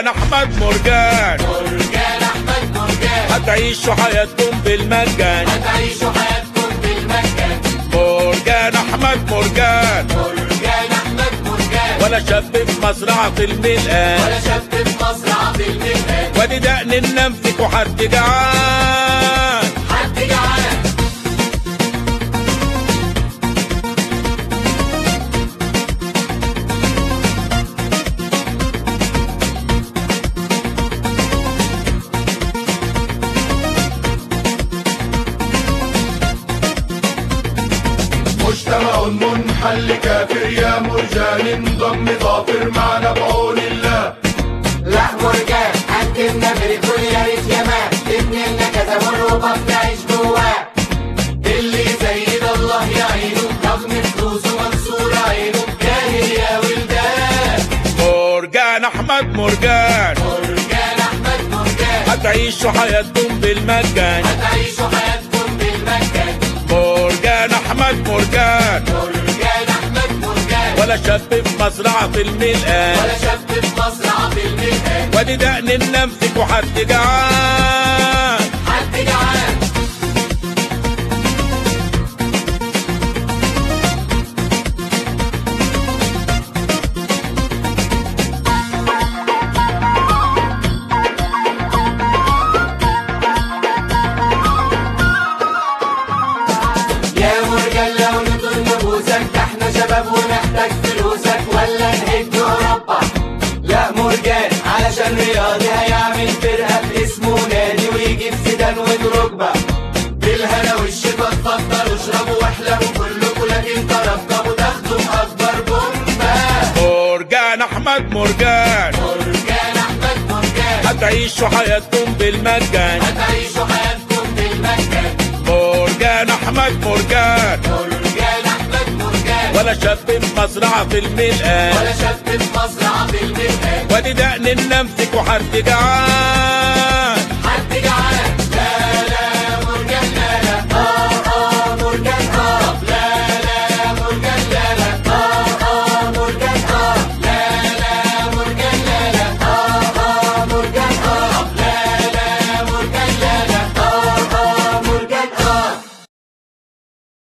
احمد مرجان مرجان احمد مرجان هتعيشوا حياتكم بالمجان هتعيشوا حياتكم بالمجان مرجان احمد مرجان مرجان احمد مرجان ولا شاب في مزرعة الملقان ولا شاب في مزرعة المهنة وادي دقن النمسك وحد جعان حد جعان مجتمع منحل كافر يا مرجان انضم ظافر معنا بعون الله لا مرجان قدمنا بريكول يا ريت يا مان ابني لنا كذا مر وبنعيش جواه اللي زي ده الله يعينه رغم فلوسه منصور عينه جاهل يا ولدان مرجان احمد مرجان مرجان احمد مرجان هتعيشوا حياتكم بالمجان هتعيشوا حياتكم بالمجان مرجان احمد مرجان مرجان احمد مرجان ولا شاب في مزرعة الملقان ولا شاب في مزرعة المهنة وادي دقن النمسك وحد جعان حد جعان يا مرجان لو نطول نبوسك ده احنا شباب ونحتاج فلوسك ولا نهج اوروبا لا مرجان علشان رياضي هيعمل فرقه باسمه نادي ويجيب سيدان ودروجبا بالهنا والشفا اتفضلوا اشربوا واحلموا كلكوا لكن ترقبوا تاخدوا اكبر بومبا مرجان احمد مرجان مرجان احمد مرجان هتعيشوا حياتكم بالمجان هتعيشوا حياتكم بالمجان مرجان احمد مرجان مرجان احمد مرجان ولا شاب في مزرعة الملقان ولا شاب في مزرعه المهنه وادي دقن النمسك وحد جعان